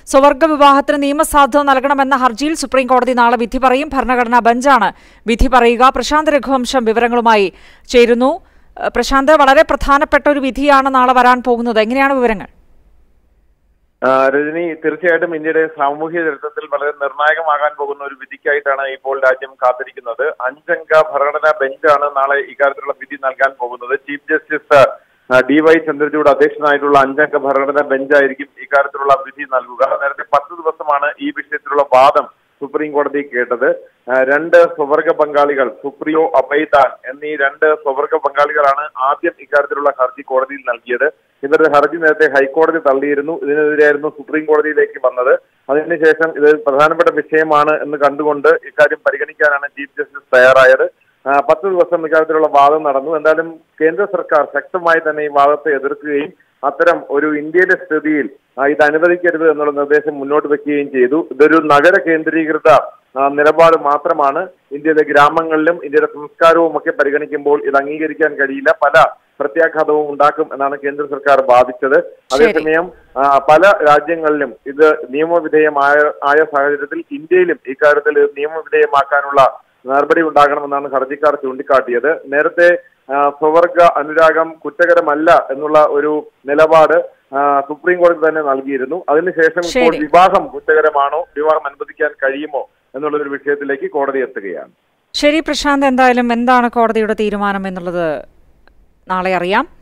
സ്വവർഗ വിവാഹത്തിന് നിയമസാധുത നൽകണമെന്ന ഹർജിയിൽ സുപ്രീം കോടതി നാളെ വിധി പറയും ഭരണഘടനാ ബെഞ്ചാണ് വിധി പറയുക പ്രശാന്ത് രഘുവംശം വിവരങ്ങളുമായി ചേരുന്നു ഏഹ് പ്രശാന്ത് വളരെ പ്രധാനപ്പെട്ട ഒരു വിധിയാണ് നാളെ വരാൻ പോകുന്നത് എങ്ങനെയാണ് വിവരങ്ങൾ ആ, രജനി തീർച്ചയായിട്ടും ഇന്ത്യയുടെ സാമൂഹ്യ ചരിത്രത്തിൽ വളരെ നിർണായകമാകാൻ പോകുന്ന ഒരു വിധിക്കായിട്ടാണ് ഇപ്പോൾ രാജ്യം കാത്തിരിക്കുന്നത് അഞ്ചംഗ ഭരണഘടനാ ബെഞ്ചാണ് നാളെ ഇക്കാര്യത്തിലുള്ള വിധി നൽകാൻ പോകുന്നത് ചീഫ് ജസ്റ്റിസ് ആ, ഡി വൈ ചന്ദ്രചൂഡ് അധ്യക്ഷനായിട്ടുള്ള അഞ്ചംഗ ഭരണഘടനാ ബെഞ്ചായിരിക്കും ഇക്കാര്യത്തിലുള്ള വിധി നൽകുക നേരത്തെ പത്ത് ദിവസമാണ് ഈ വിഷയത്തിലുള്ള വാദം സുപ്രീം കോടതി കേട്ടത് ആ, രണ്ട് സ്വവർഗ പങ്കാളികൾ സുപ്രിയോ അബൈദാൻ എന്നീ രണ്ട് സ്വവർഗ പങ്കാളികളാണ് ആദ്യം ഇക്കാര്യത്തിലുള്ള ഹർജി കോടതിയിൽ നൽകിയത് ഇവരുടെ ഹർജി നേരത്തെ ഹൈക്കോടതി തള്ളിയിരുന്നു ഇതിനെതിരെയായിരുന്നു സുപ്രീം കോടതിയിലേക്ക് വന്നത് അതിനുശേഷം ഇത് പ്രധാനപ്പെട്ട വിഷയമാണ് എന്ന് കണ്ടുകൊണ്ട് ഇക്കാര്യം പരിഗണിക്കാനാണ് ചീഫ് ജസ്റ്റിസ് തയ്യാറായത് ആ, പത്ത് ദിവസം ഇക്കാര്യത്തിലുള്ള വാദം നടന്നു എന്തായാലും കേന്ദ്ര സർക്കാർ ശക്തമായി തന്നെ ഈ വാദത്തെ എതിർക്കുകയും അത്തരം ഒരു ഇന്ത്യയിലെ സ്ഥിതിയിൽ ആ, ഇത് അനുവദിക്കരുത് എന്നുള്ള നിർദ്ദേശം മുന്നോട്ട് വെക്കുകയും ചെയ്തു ഇതൊരു നഗര കേന്ദ്രീകൃത ആ, നിലപാട് മാത്രമാണ് ഇന്ത്യയിലെ ഗ്രാമങ്ങളിലും ഇന്ത്യയുടെ സംസ്കാരവും ഒക്കെ പരിഗണിക്കുമ്പോൾ ഇത് അംഗീകരിക്കാൻ കഴിയില്ല പല പ്രത്യാഘാതവും ഉണ്ടാക്കും എന്നാണ് കേന്ദ്ര സർക്കാർ വാദിച്ചത് അതേസമയം ആ, പല രാജ്യങ്ങളിലും ഇത് നിയമവിധേയമായ ആയ സാഹചര്യത്തിൽ ഇന്ത്യയിലും ഇക്കാര്യത്തിൽ ഇത് നിയമവിധേയമാക്കാനുള്ള നടപടി ഉണ്ടാകണമെന്നാണ് ഹർജിക്കാർ ചൂണ്ടിക്കാട്ടിയത് നേരത്തെ ആ, സ്വവർഗ അനുരാഗം കുറ്റകരമല്ല എന്നുള്ള ഒരു നിലപാട് ആ, സുപ്രീം കോടതി തന്നെ നൽകിയിരുന്നു അതിനുശേഷം ഇപ്പോൾ ശരി. വിവാഹം കുറ്റകരമാണോ വിവാഹം അനുവദിക്കാൻ കഴിയുമോ എന്നുള്ള ഒരു വിഷയത്തിലേക്ക് കോടതി എത്തുകയാണ് ശരി പ്രശാന്ത് എന്തായാലും എന്താണ് കോടതിയുടെ തീരുമാനം എന്നുള്ളത് നാളെ അറിയാം